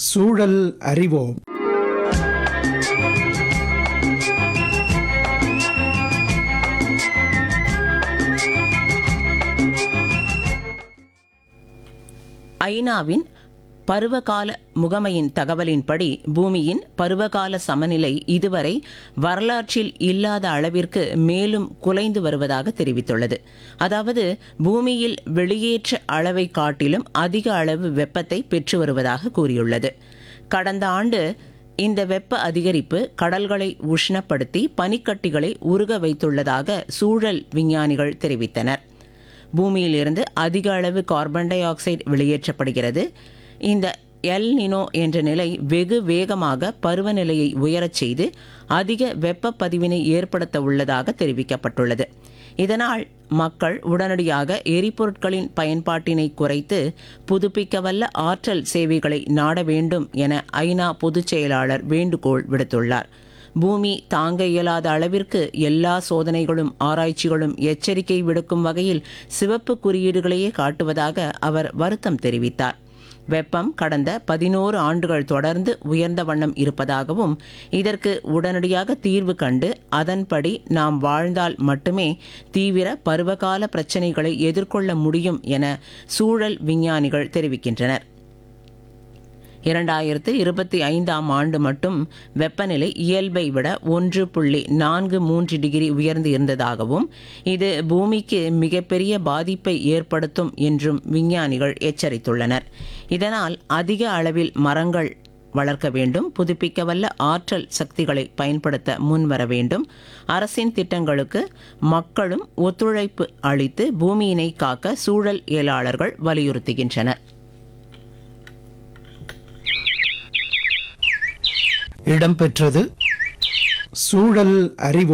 சூழல் அறிவோம் ஐநாவின் பருவகால முகமையின் தகவலின்படி பூமியின் பருவகால சமநிலை இதுவரை வரலாற்றில் இல்லாத அளவிற்கு மேலும் குலைந்து வருவதாக தெரிவித்துள்ளது அதாவது பூமியில் வெளியேற்ற அளவை காட்டிலும் அதிக அளவு வெப்பத்தை பெற்று வருவதாக கூறியுள்ளது கடந்த ஆண்டு இந்த வெப்ப அதிகரிப்பு கடல்களை உஷ்ணப்படுத்தி பனிக்கட்டிகளை உருக வைத்துள்ளதாக சூழல் விஞ்ஞானிகள் தெரிவித்தனர் பூமியிலிருந்து அதிக அளவு கார்பன் டை ஆக்சைடு வெளியேற்றப்படுகிறது இந்த எல் நினோ என்ற நிலை வெகு வேகமாக பருவநிலையை உயரச் செய்து அதிக வெப்ப பதிவினை ஏற்படுத்த உள்ளதாக தெரிவிக்கப்பட்டுள்ளது இதனால் மக்கள் உடனடியாக எரிபொருட்களின் பயன்பாட்டினை குறைத்து புதுப்பிக்கவல்ல ஆற்றல் சேவைகளை நாட வேண்டும் என ஐநா பொதுச் செயலாளர் வேண்டுகோள் விடுத்துள்ளார் பூமி தாங்க இயலாத அளவிற்கு எல்லா சோதனைகளும் ஆராய்ச்சிகளும் எச்சரிக்கை விடுக்கும் வகையில் சிவப்பு குறியீடுகளையே காட்டுவதாக அவர் வருத்தம் தெரிவித்தார் வெப்பம் கடந்த பதினோரு ஆண்டுகள் தொடர்ந்து உயர்ந்த வண்ணம் இருப்பதாகவும் இதற்கு உடனடியாக தீர்வு கண்டு அதன்படி நாம் வாழ்ந்தால் மட்டுமே தீவிர பருவகால பிரச்சனைகளை எதிர்கொள்ள முடியும் என சூழல் விஞ்ஞானிகள் தெரிவிக்கின்றனர் இரண்டாயிரத்து இருபத்தி ஐந்தாம் ஆண்டு மட்டும் வெப்பநிலை இயல்பை விட ஒன்று புள்ளி நான்கு மூன்று டிகிரி உயர்ந்து இருந்ததாகவும் இது பூமிக்கு மிகப்பெரிய பாதிப்பை ஏற்படுத்தும் என்றும் விஞ்ஞானிகள் எச்சரித்துள்ளனர் இதனால் அதிக அளவில் மரங்கள் வளர்க்க வேண்டும் புதுப்பிக்கவல்ல ஆற்றல் சக்திகளை பயன்படுத்த முன்வர வேண்டும் அரசின் திட்டங்களுக்கு மக்களும் ஒத்துழைப்பு அளித்து பூமியினை காக்க சூழல் இயலாளர்கள் வலியுறுத்துகின்றனர் இடம்பெற்றது சூழல் அறிவோம்